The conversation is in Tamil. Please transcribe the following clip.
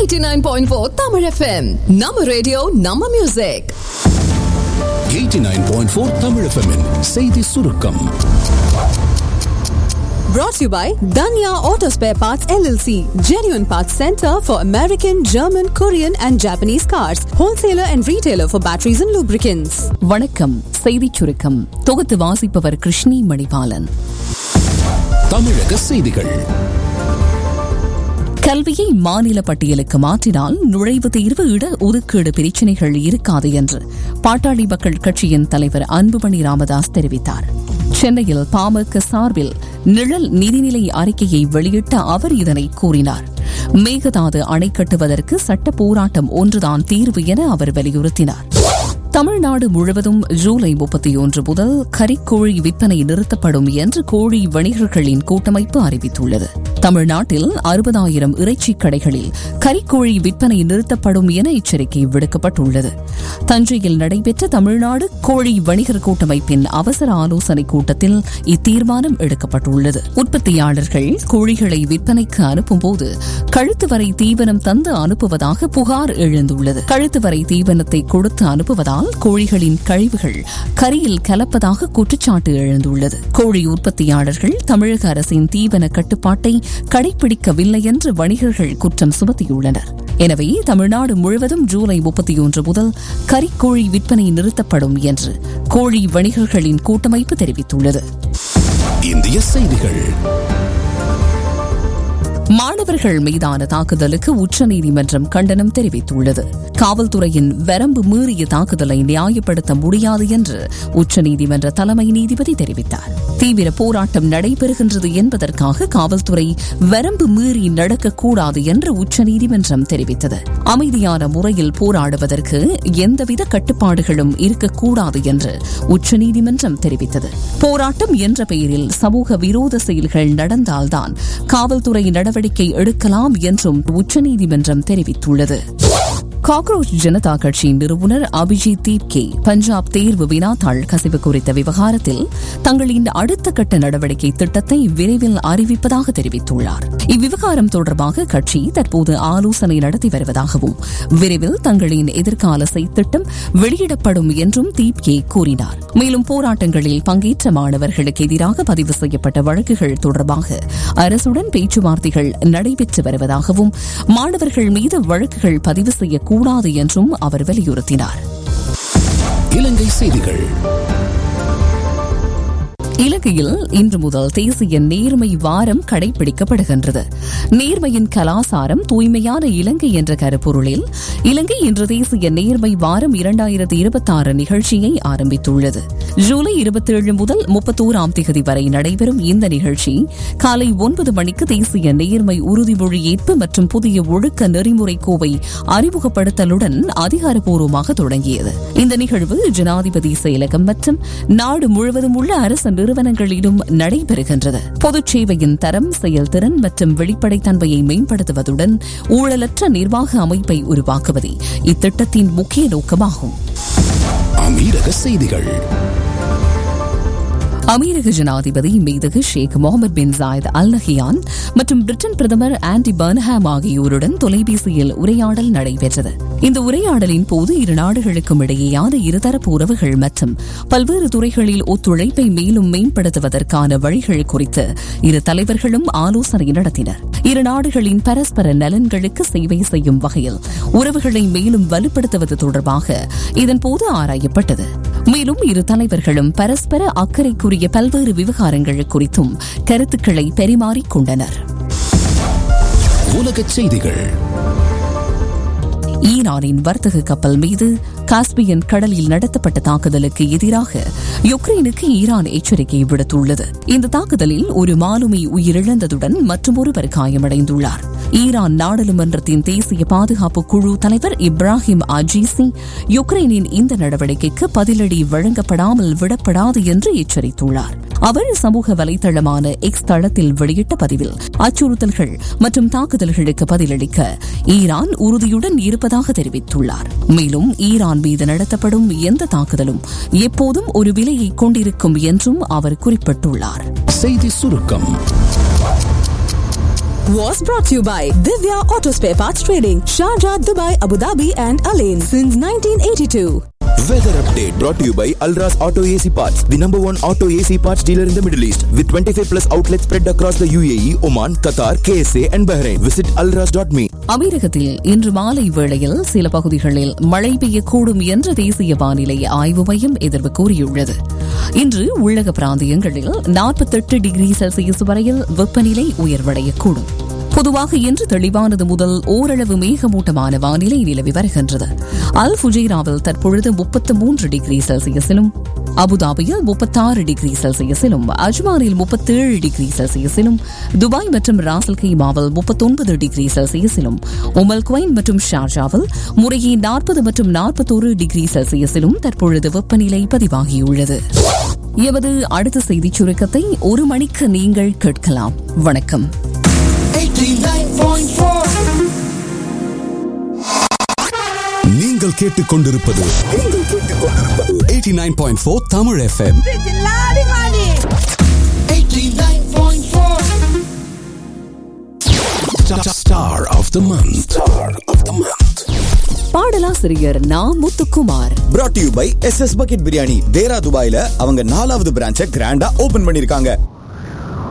89.4 Tamil FM. நம்ம ரேடியோ நம்ம மியூசிக் 89.4 Tamil FM -இன் செய்தி சுருக்கம் brought to you by Danya Auto Spare Parts LLC, genuine parts center for American, German, Korean and Japanese cars, wholesaler and retailer for batteries and lubricants. வணக்கம் செய்திச் சுருக்கம் தொகுத்து வாசிப்பவர் கிருஷ்ணி மணிபாலன் தமிழக செய்திகள் கல்வியை மாநில பட்டியலுக்கு மாற்றினால் நுழைவுத் தேர்வு இட ஒதுக்கீடு பிரச்சினைகள் இருக்காது என்று பாட்டாளி மக்கள் கட்சியின் தலைவர் அன்புமணி ராமதாஸ் தெரிவித்தார் சென்னையில் பாமக சார்பில் நிழல் நிதிநிலை அறிக்கையை வெளியிட்ட அவர் இதனை கூறினார் மேகதாது அணை கட்டுவதற்கு சட்ட போராட்டம் ஒன்றுதான் தீர்வு என அவர் வலியுறுத்தினார் தமிழ்நாடு முழுவதும் ஜூலை முப்பத்தி ஒன்று முதல் கறிக்கோழி விற்பனை நிறுத்தப்படும் என்று கோழி வணிகர்களின் கூட்டமைப்பு அறிவித்துள்ளது தமிழ்நாட்டில் அறுபதாயிரம் இறைச்சிக் கடைகளில் கறிக்கோழி விற்பனை நிறுத்தப்படும் என எச்சரிக்கை விடுக்கப்பட்டுள்ளது தஞ்சையில் நடைபெற்ற தமிழ்நாடு கோழி வணிகர் கூட்டமைப்பின் அவசர ஆலோசனைக் கூட்டத்தில் இத்தீர்மானம் எடுக்கப்பட்டுள்ளது உற்பத்தியாளர்கள் கோழிகளை விற்பனைக்கு அனுப்பும்போது கழுத்து வரை தீவனம் தந்து அனுப்புவதாக புகார் எழுந்துள்ளது கழுத்து வரை தீவனத்தை கொடுத்து அனுப்புவதால் கோழிகளின் கழிவுகள் கரியில் கலப்பதாக குற்றச்சாட்டு எழுந்துள்ளது கோழி உற்பத்தியாளர்கள் தமிழக அரசின் தீவன கட்டுப்பாட்டை கடைபிடிக்கவில்லை என்று வணிகர்கள் குற்றம் சுமத்தியுள்ளனர் எனவே தமிழ்நாடு முழுவதும் ஜூலை முப்பத்தி ஒன்று முதல் கறிக்கோழி விற்பனை நிறுத்தப்படும் என்று கோழி வணிகர்களின் கூட்டமைப்பு தெரிவித்துள்ளது இந்திய செய்திகள் மாணவர்கள் மீதான தாக்குதலுக்கு உச்சநீதிமன்றம் கண்டனம் தெரிவித்துள்ளது காவல்துறையின் வரம்பு மீறிய தாக்குதலை நியாயப்படுத்த முடியாது என்று உச்சநீதிமன்ற தலைமை நீதிபதி தெரிவித்தார் தீவிர போராட்டம் நடைபெறுகின்றது என்பதற்காக காவல்துறை வரம்பு மீறி நடக்கக்கூடாது என்று உச்சநீதிமன்றம் தெரிவித்தது அமைதியான முறையில் போராடுவதற்கு எந்தவித கட்டுப்பாடுகளும் இருக்கக்கூடாது என்று உச்சநீதிமன்றம் தெரிவித்தது போராட்டம் என்ற பெயரில் சமூக விரோத செயல்கள் நடந்தால்தான் காவல்துறை நடவடிக்கை எடுக்கலாம் என்றும் உச்சநீதிமன்றம் தெரிவித்துள்ளது காக்ரோச் ஜனதா கட்சியின் நிறுவனர் அபிஜித் தீப்கே பஞ்சாப் தேர்வு வினாத்தாள் கசிவு குறித்த விவகாரத்தில் தங்களின் அடுத்த கட்ட நடவடிக்கை திட்டத்தை விரைவில் அறிவிப்பதாக தெரிவித்துள்ளார் இவ்விவகாரம் தொடர்பாக கட்சி தற்போது ஆலோசனை நடத்தி வருவதாகவும் விரைவில் தங்களின் எதிர்கால செய்திட்டம் வெளியிடப்படும் என்றும் தீப்கே கூறினார் மேலும் போராட்டங்களில் பங்கேற்ற மாணவர்களுக்கு எதிராக பதிவு செய்யப்பட்ட வழக்குகள் தொடர்பாக அரசுடன் பேச்சுவார்த்தைகள் நடைபெற்று வருவதாகவும் மாணவர்கள் மீது வழக்குகள் பதிவு செய்யக்கூடாது என்றும் அவர் வலியுறுத்தினார் இலங்கை செய்திகள் இலங்கையில் இன்று முதல் தேசிய நேர்மை வாரம் கடைபிடிக்கப்படுகின்றது நேர்மையின் கலாசாரம் தூய்மையான இலங்கை என்ற கருப்பொருளில் இலங்கை இன்று தேசிய நேர்மை வாரம் இரண்டாயிரத்தி இருபத்தி ஆறு நிகழ்ச்சியை ஆரம்பித்துள்ளது ஜூலை இருபத்தேழு முதல் முப்பத்தோராம் தேதி வரை நடைபெறும் இந்த நிகழ்ச்சி காலை ஒன்பது மணிக்கு தேசிய நேர்மை உறுதிமொழி ஏற்பு மற்றும் புதிய ஒழுக்க நெறிமுறை கோவை அறிமுகப்படுத்தலுடன் அதிகாரப்பூர்வமாக தொடங்கியது இந்த நிகழ்வு ஜனாதிபதி செயலகம் மற்றும் நாடு முழுவதும் உள்ள அரசு நிறுவனங்களிலும் நடைபெறுகின்றது பொதுச் சேவையின் தரம் செயல்திறன் மற்றும் வெளிப்படைத்தன்மையை மேம்படுத்துவதுடன் ஊழலற்ற நிர்வாக அமைப்பை உருவாக்குவதே இத்திட்டத்தின் முக்கிய நோக்கமாகும் அமீரக செய்திகள் அமீரக ஜனாதிபதி மீதகு Sheikh Mohamed bin Zayed Al Nahyan மற்றும் பிரிட்டன் பிரதமர் ஆண்டி பர்ன்ஹாம் ஆகியோருடன் தொலைபேசியில் உரையாடல் நடைபெற்றது இந்த உரையாடலின் போது இரு நாடுகளுக்கும் இடையேயான இருதரப்பு உறவுகள் மற்றும் பல்வேறு துறைகளில் ஒத்துழைப்பை மேலும் மேம்படுத்துவதற்கான வழிகள் குறித்து இரு தலைவர்களும் ஆலோசனை நடத்தினர் இரு நாடுகளின் பரஸ்பர நலன்களுக்கு சேவை செய்யும் வகையில் உறவுகளை மேலும் வலுப்படுத்துவது தொடர்பாக இதன்போது ஆராயப்பட்டது மேலும் இரு தலைவர்களும் பரஸ்பர அக்கறைக்குரிய பல்வேறு விவகாரங்கள் குறித்தும் கருத்துக்களை பரிமாறிக் கொண்டனர் உலகச் செய்திகள் ஈரானின் வர்த்தக கப்பல் மீது காஸ்பியன் கடலில் நடத்தப்பட்ட தாக்குதலுக்கு எதிராக யுக்ரைனுக்கு ஈரான் எச்சரிக்கை விடுத்துள்ளது இந்த தாக்குதலில் ஒரு மாலுமி உயிரிழந்ததுடன் மற்றொருவர் காயமடைந்துள்ளார் ஈரான் நாடாளுமன்றத்தின் தேசிய பாதுகாப்பு குழு தலைவர் இப்ராஹிம் அஜீசி யுக்ரைனின் இந்த நடவடிக்கைக்கு பதிலடி வழங்கப்படாமல் விடப்படாது என்று எச்சரித்துள்ளார் அவர் சமூக வலைதளமான எக்ஸ் தளத்தில் வெளியிட்ட பதிவில் அச்சுறுத்தல்கள் மற்றும் தாக்குதல்களுக்கு பதிலளிக்க ஈரான் உறுதியுடன் இருப்பதாக தெரிவித்துள்ளார் மேலும் ஈரான் மீது நடத்தப்படும் எந்த தாக்குதலும் எப்போதும் ஒரு விலையை கொண்டிருக்கும் என்றும் அவர் குறிப்பிட்டுள்ளார் செய்தி சுருக்கம் was brought to you by Divya Auto Spare Parts Trading, Sharjah, Dubai, Abu Dhabi, and Alain since 1982. Weather update brought to you by Alras Auto AC Parts, the number one auto AC parts dealer in the Middle East, with 25 plus outlets spread across the UAE, Oman, Qatar, KSA, and Bahrain. Visit alras.me. அமீரகத்தில் இன்று மாலை வேளையில் சில பகுதிகளில் மழை பெய்யக்கூடும் என்று தேசிய வானிலை ஆய்வு மையம் எதிர்வு கூறியுள்ளது இன்று உள்ளக பிராந்தியங்களில் நாற்பத்தெட்டு டிகிரி செல்சியஸ் வரையில் வெப்பநிலை உயர்வடையக்கூடும் பொதுவாக இன்று தெளிவானது முதல் ஓரளவு மேகமூட்டமான வானிலை நிலவி வருகின்றது அல் ஃபுஜைராவில் தற்பொழுது முப்பத்து மூன்று டிகிரி செல்சியஸிலும் அபுதாபியில் முப்பத்தாறு டிகிரி செல்சியஸிலும் அஜ்மானில் முப்பத்தேழு டிகிரி செல்சியஸிலும் துபாய் மற்றும் ராசல் கைமாவில் முப்பத்தொன்பது டிகிரி செல்சியஸிலும் உமல் குவைன் மற்றும் ஷார்ஜாவில் முறையே நாற்பது மற்றும் நாற்பத்தோரு டிகிரி செல்சியஸிலும் தற்பொழுது வெப்பநிலை பதிவாகியுள்ளது எமது அடுத்த செய்திச் சுருக்கத்தை ஒரு மணிக்கு நீங்கள் கேட்கலாம் வணக்கம் நீங்கள் கேட்டுக்கொண்டிருப்பது eighty nine point four Tamil FM star of the month star of the month பாடலாசிரியர் Na Muthukumar Brought to you by SS Bucket Biryani, தேரா துபாயில அவங்க நாலாவது பிரான்ச்சை கிராண்டா ஓபன் பண்ணிருக்காங்க